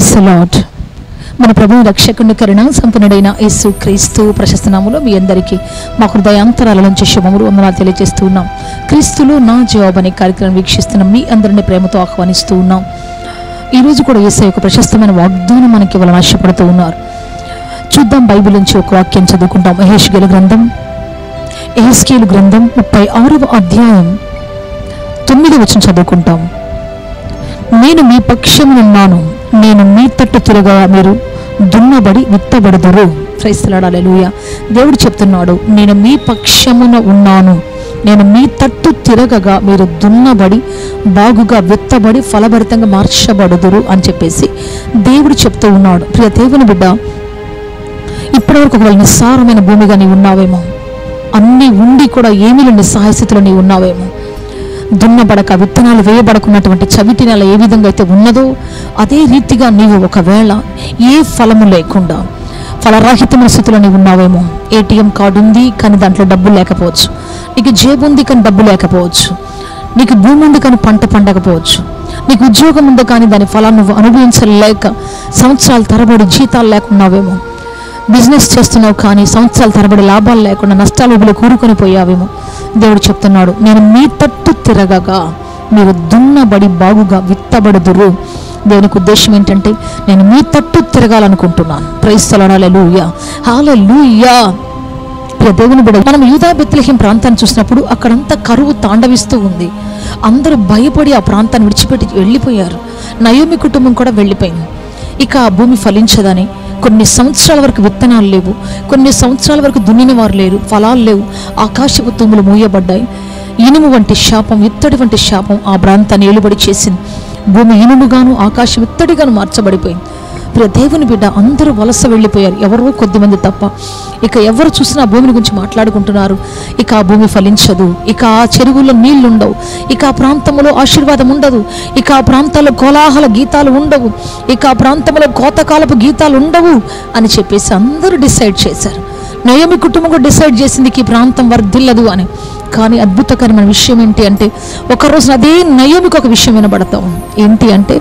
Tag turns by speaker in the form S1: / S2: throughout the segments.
S1: price lord మన ప్రభు రక్షకుని కరుణ సంపన్నుడైన యేసు క్రీస్తు ప్రశస్త నామములో మీ అందరికీ మా హృదయాంతరాల నుంచి శుభములు వందనాలు తెలియజేస్తూ ఉన్నాం క్రీస్తులో నా జవాబు అనే కార్యక్రమం వీక్షిస్తున్న మీ అందరిని ప్రేమతో ఆహ్వానిస్తూ ఉన్నాం ఈరోజు కూడా యేసు యొక్క ప్రశస్తమైన వాగ్దానం మనకి ఇవ్వాలని ఆశపడుతూ ఉన్నారు చూద్దాం బైబిల్ నుంచి ఒక వాక్యం చదువుకుంటాం మహేష్గల గ్రంథం ఎహెస్కేలు గ్రంథం ముప్పై ఆరవ అధ్యాయం తొమ్మిది వచ్చిన చదువుకుంటాం నేను మీ పక్షమునున్నాను నేను మీ తట్టు తిరగా మీరు దున్నబడి విత్తబడదురు క్రైస్తలాడాలూయ దేవుడు చెప్తున్నాడు నేను మీ పక్షమున ఉన్నాను నేను మీ తట్టు తిరగగా మీరు దున్నబడి బాగుగా విత్తబడి ఫలభరితంగా మార్చబడుదురు అని చెప్పేసి దేవుడు చెప్తూ ఉన్నాడు ప్రియ దేవుని బిడ్డ ఇప్పటివరకు ఒకవేళ నిస్సారమైన భూమిగా నీవు ఉన్నావేమో అన్నీ ఉండి కూడా ఏమీ లేని నిస్సహాయస్థితిలో నీవు ఉన్నావేమో దున్నబడక విత్తనాలు వేయబడకున్నటువంటి చవిటి నెల ఏ విధంగా అయితే ఉన్నదో అదే రీతిగా నీవు ఒకవేళ ఏ ఫలము లేకుండా ఫలరాహితమైన స్థితిలో నీవు ఉన్నావేమో ఏటీఎం కార్డు ఉంది కానీ దాంట్లో డబ్బు లేకపోవచ్చు నీకు జేబు ఉంది కానీ డబ్బు లేకపోవచ్చు నీకు భూమి ఉంది కానీ పంట పండకపోవచ్చు నీకు ఉద్యోగం ఉంది కానీ దాని ఫలాన్ని నువ్వు అనుభవించలేక సంవత్సరాల తరబడి జీతాలు లేకున్నావేమో బిజినెస్ చేస్తున్నావు కానీ సంవత్సరాల తరబడి లాభాలు లేకుండా నష్టాలు ఊబిలో కూరుకొని పోయావేమో దేవుడు చెప్తున్నాడు నేను మీ తట్టు తిరగగా మీరు దున్నబడి బాగుగా విత్తబడుదురు దేవునికి ఉద్దేశం ఏంటంటే నేను మీ తట్టు తిరగాలనుకుంటున్నాను ప్రైస్తలూయా హాలూయా ప్రియ దేవుని బిడ్డ మనం యూదా బెత్లహేం ప్రాంతాన్ని చూసినప్పుడు అక్కడంతా కరువు తాండవిస్తూ ఉంది అందరూ భయపడి ఆ ప్రాంతాన్ని విడిచిపెట్టి వెళ్ళిపోయారు నయోమి కుటుంబం కూడా వెళ్ళిపోయింది ఇక ఆ భూమి ఫలించదని కొన్ని సంవత్సరాల వరకు విత్తనాలు లేవు కొన్ని సంవత్సరాల వరకు దున్నిన వారు లేరు ఫలాలు లేవు ఆకాశపు తుమ్ములు మూయబడ్డాయి ఇనుము వంటి శాపం ఇత్తడి వంటి శాపం ఆ ప్రాంతాన్ని ఏలుబడి చేసింది భూమి ఇనుముగాను ఆకాశం ఇత్తడిగాను మార్చబడిపోయింది ప్రియ దేవుని బిడ్డ అందరూ వలస వెళ్ళిపోయారు ఎవరో కొద్దిమంది తప్ప ఇక ఎవరు చూసినా ఆ భూమిని గురించి మాట్లాడుకుంటున్నారు ఇక ఆ భూమి ఫలించదు ఇక ఆ చెరువుల్లో నీళ్లు ఉండవు ఇక ఆ ప్రాంతంలో ఆశీర్వాదం ఉండదు ఇక ఆ ప్రాంతాల్లో కోలాహల గీతాలు ఉండవు ఇక ఆ ప్రాంతంలో కోతకాలపు గీతాలు ఉండవు అని చెప్పేసి అందరూ డిసైడ్ చేశారు నయోమి కుటుంబం కూడా డిసైడ్ చేసింది ఈ ప్రాంతం వర్ధిల్లదు అని కానీ అద్భుతకరమైన విషయం ఏంటి అంటే ఒక రోజున అదే నయోమికి ఒక విషయం వినబడతాం ఏంటి అంటే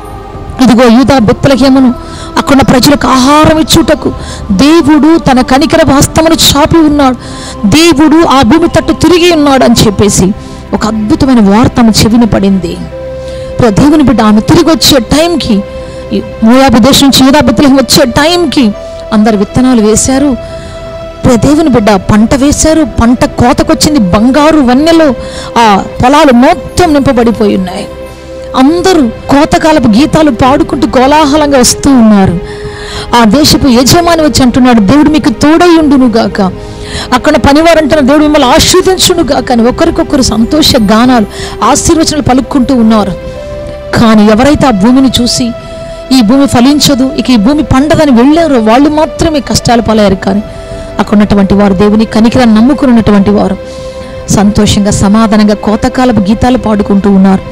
S1: ఇదిగో యూదా బెత్తలహేమను అక్కడ ప్రజలకు ఆహారం ఇచ్చుటకు దేవుడు తన కనికర హస్తమును చాపి ఉన్నాడు దేవుడు ఆ భూమి తట్టు తిరిగి ఉన్నాడు అని చెప్పేసి ఒక అద్భుతమైన వార్త ఆమె చెవిని పడింది ప్రియ దేవుని బిడ్డ ఆమె తిరిగి వచ్చే టైంకి ఈ మోయాబు దేశం నుంచి యూదా బెత్తలహేమ వచ్చే టైంకి అందరు విత్తనాలు వేశారు ప్రియ దేవుని బిడ్డ పంట వేశారు పంట కోతకొచ్చింది బంగారు వన్నెలో ఆ పొలాలు మొత్తం నింపబడిపోయి ఉన్నాయి అందరూ కోతకాలపు గీతాలు పాడుకుంటూ కోలాహలంగా వస్తూ ఉన్నారు ఆ దేశపు యజమాని వచ్చి అంటున్నాడు దేవుడు మీకు తోడయ్యుండును గాక అక్కడ పనివారు అంటున్న దేవుడు మిమ్మల్ని ఆశీర్వదించును గాక అని ఒకరికొకరు సంతోష గానాలు ఆశీర్వచనలు పలుక్కుంటూ ఉన్నారు కానీ ఎవరైతే ఆ భూమిని చూసి ఈ భూమి ఫలించదు ఇక ఈ భూమి పండదని వెళ్ళారో వాళ్ళు మాత్రమే కష్టాలు పాలయ్యారు కానీ అక్కడ ఉన్నటువంటి వారు దేవుని కనికిరాన్ని నమ్ముకుని ఉన్నటువంటి వారు సంతోషంగా సమాధానంగా కోతకాలపు గీతాలు పాడుకుంటూ ఉన్నారు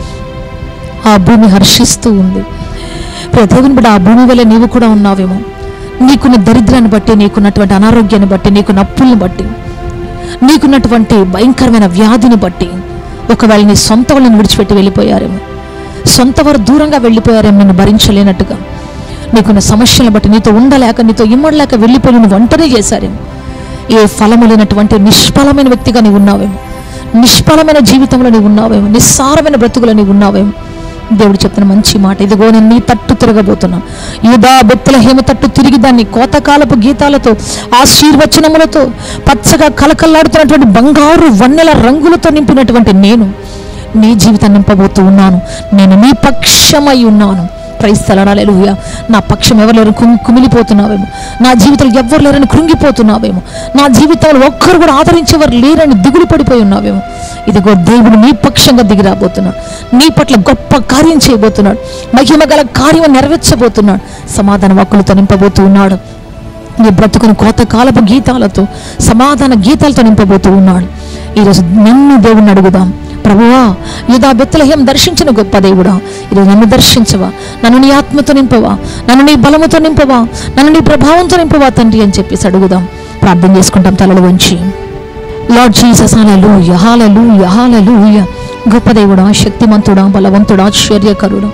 S1: ఆ భూమి హర్షిస్తూ ఉంది ప్రియ దేవుని బిడ్డ ఆ భూమి వల్ల నీవు కూడా ఉన్నావేమో నీకున్న దరిద్రాన్ని బట్టి నీకున్నటువంటి అనారోగ్యాన్ని బట్టి నీకున్న అప్పుల్ని బట్టి నీకున్నటువంటి భయంకరమైన వ్యాధిని బట్టి ఒకవేళ నీ సొంత వాళ్ళని విడిచిపెట్టి వెళ్ళిపోయారేమో సొంత వారు దూరంగా వెళ్ళిపోయారేమో నిన్ను భరించలేనట్టుగా నీకున్న సమస్యలను బట్టి నీతో ఉండలేక నీతో ఇమ్మడలేక వెళ్ళిపోయి నువ్వు ఒంటరి చేశారేమో ఏ ఫలము లేనటువంటి నిష్ఫలమైన వ్యక్తిగా నీవు ఉన్నావేమో నిష్ఫలమైన జీవితంలో నీవు ఉన్నావేమో నిస్సారమైన బ్రతుకులో నీవు ఉన్నావేమో దేవుడు చెప్తున్న మంచి మాట ఇదిగో నేను నీ తట్టు తిరగబోతున్నాను యూదా బెత్తల హేమ తట్టు తిరిగి దాన్ని కోతకాలపు గీతాలతో ఆశీర్వచనములతో పచ్చగా కలకల్లాడుతున్నటువంటి బంగారు వన్నెల రంగులతో నింపినటువంటి నేను నీ జీవితాన్ని నింపబోతూ ఉన్నాను నేను నీ పక్షమై ఉన్నాను క్రైస్తలనాలూయ నా పక్షం ఎవరు లేరు కుంగి కుమిలిపోతున్నావేమో నా జీవితంలో ఎవ్వరు లేరని కృంగిపోతున్నావేమో నా జీవితంలో ఒక్కరు కూడా ఆదరించేవారు లేరని దిగులు పడిపోయి ఉన్నావేమో ఇదిగో దేవుడు నీ పక్షంగా దిగి రాబోతున్నాడు నీ పట్ల గొప్ప కార్యం చేయబోతున్నాడు మహిమ గల కార్యం నెరవేర్చబోతున్నాడు సమాధాన వాక్కులతో నింపబోతూ ఉన్నాడు నీ బ్రతుకును కోతకాలపు గీతాలతో సమాధాన గీతాలతో నింపబోతూ ఉన్నాడు ఈరోజు నిన్ను దేవుణ్ణి అడుగుదాం ప్రభువా యూదా బెత్తలహేం దర్శించిన గొప్ప దేవుడా ఈరోజు నన్ను దర్శించవా నన్ను నీ ఆత్మతో నింపవా నన్ను నీ బలముతో నింపవా నన్ను నీ ప్రభావంతో నింపవా తండ్రి అని చెప్పేసి అడుగుదాం ప్రార్థన చేసుకుంటాం తలలు వంచి లార్డ్ జీసస్ హల్లెలూయా హల్లెలూయా హల్లెలూయా గొప్ప దేవుడా శక్తిమంతుడా బలవంతుడా ఆశ్చర్యకరుడా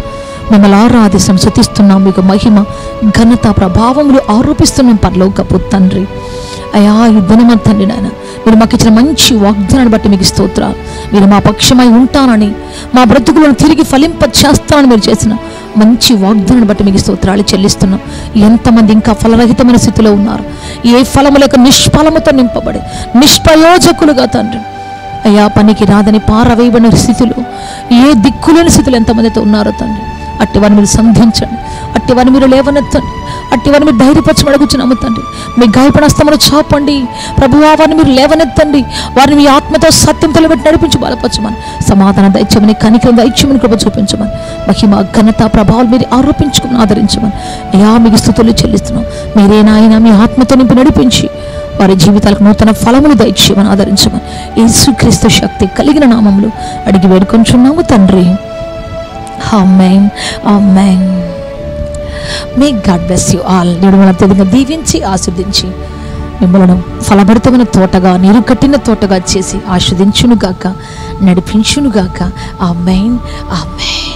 S1: మిమ్మల్ని ఆరాధిస్తాం శృతిస్తున్నాం మీకు మహిమ ఘనత ప్రభావములు ఆరోపిస్తున్నాం పరలోకపు తండ్రి అయా ఈ దినమ తండ్రి నాయన మీరు మాకు ఇచ్చిన మంచి వాగ్దానాన్ని బట్టి మీకు స్తోత్రాలు మీరు మా పక్షమై ఉంటానని మా బ్రతుకులను తిరిగి ఫలింప చేస్తానని మీరు చేసిన మంచి వాగ్దానాన్ని బట్టి మీకు స్తోత్రాలు చెల్లిస్తున్నాం ఎంతమంది ఇంకా ఫలరహితమైన స్థితిలో ఉన్నారు ఏ ఫలము లేక నిష్ఫలముతో నింపబడి నిష్ప్రయోజకులుగా తండ్రి అయ్యా పనికి రాదని పారవేయబడిన స్థితిలో ఏ దిక్కులేని స్థితిలో ఎంతమందితో ఉన్నారో తండ్రి అట్టి వారిని మీరు సంధించండి అట్టి వారిని మీరు లేవనెత్తండి అట్టి వారిని మీరు ధైర్యపరచమని అడుగుచున్నాము తండ్రి మీ గాయపడిన హస్తములు చాపండి ప్రభువా వారిని మీరు లేవనెత్తండి వారిని మీ ఆత్మతో సత్యంతో పెట్టి నడిపించి బలపరచమని సమాధానం దైత్యమని కనికరం దైత్యమని కృప చూపించమని మహిమ ఘనత ప్రభావాలు మీరు ఆరోపించుకుని ఆదరించమని అయా మీకు స్థుతులు చెల్లిస్తున్నాం మీరే నాయన మీ ఆత్మతో నింపి నడిపించి వారి జీవితాలకు నూతన ఫలములు దయచేయమని ఆదరించమని యేసుక్రీస్తు శక్తి కలిగిన నామములు అడిగి వేడుకొంచున్నాము తండ్రి amen amen may God bless you all నేడు మన అత్యధికంగా దీవించి ఆస్వాదించి మిమ్మల్ని ఫలభరితమైన తోటగా నీరు కట్టిన తోటగా చేసి ఆస్వాదించునుగాక నడిపించునుగాక ఆమెన్ ఆమెన్